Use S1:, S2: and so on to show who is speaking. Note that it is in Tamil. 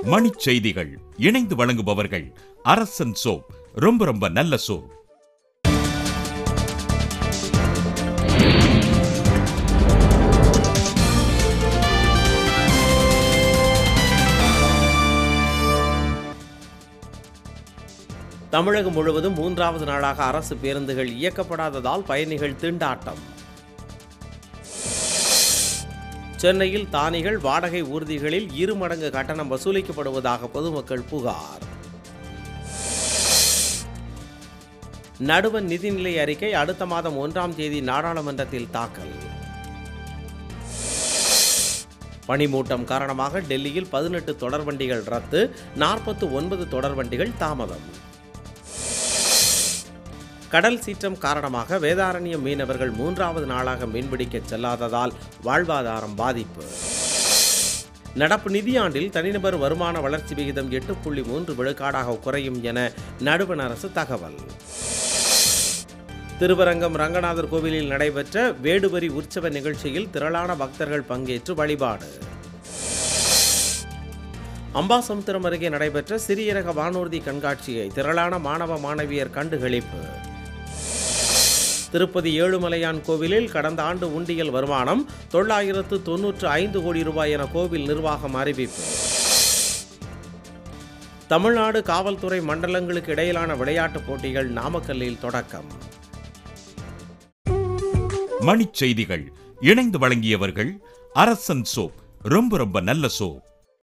S1: மணிச் செய்திகள் இணைந்து வழங்குபவர்கள் அரசன் சோப் ரொம்ப ரொம்ப நல்ல சோப்
S2: தமிழகம் முழுவதும் மூன்றாவது நாளாக அரசு பேருந்துகள் இயக்கப்படாததால் பயணிகள் திண்டாட்டம் சென்னையில் தானிகள் வாடகை ஊர்திகளில் இரு மடங்கு கட்டணம் வசூலிக்கப்படுவதாக பொதுமக்கள் புகார் நடுவன் நிதிநிலை அறிக்கை அடுத்த மாதம் ஒன்றாம் தேதி நாடாளுமன்றத்தில் தாக்கல் பனிமூட்டம் காரணமாக டெல்லியில் பதினெட்டு தொடர்வண்டிகள் ரத்து நாற்பத்து ஒன்பது தொடர்வண்டிகள் தாமதம் கடல் சீற்றம் காரணமாக வேதாரண்யம் மீனவர்கள் மூன்றாவது நாளாக மீன்பிடிக்க செல்லாததால் வாழ்வாதாரம் பாதிப்பு நடப்பு நிதியாண்டில் தனிநபர் வருமான வளர்ச்சி விகிதம் எட்டு புள்ளி மூன்று விழுக்காடாக குறையும் என நடுவண் அரசு தகவல் திருவரங்கம் ரங்கநாதர் கோவிலில் நடைபெற்ற வேடுவரி உற்சவ நிகழ்ச்சியில் திரளான பக்தர்கள் பங்கேற்று வழிபாடு அம்பாசமுத்திரம் அருகே நடைபெற்ற சிறிய ரக வானூர்தி கண்காட்சியை திரளான மாணவ மாணவியர் கண்டுகளிப்பு திருப்பதி ஏழுமலையான் கோவிலில் கடந்த ஆண்டு உண்டியல் வருமானம் தொள்ளாயிரத்து தொன்னூற்று ஐந்து கோடி ரூபாய் என கோவில் நிர்வாகம் அறிவிப்பு தமிழ்நாடு காவல்துறை மண்டலங்களுக்கு இடையிலான விளையாட்டுப் போட்டிகள் நாமக்கல்லில் தொடக்கம்
S1: மணிச் செய்திகள் இணைந்து வழங்கியவர்கள் அரசன் சோப் ரொம்ப ரொம்ப நல்ல சோப்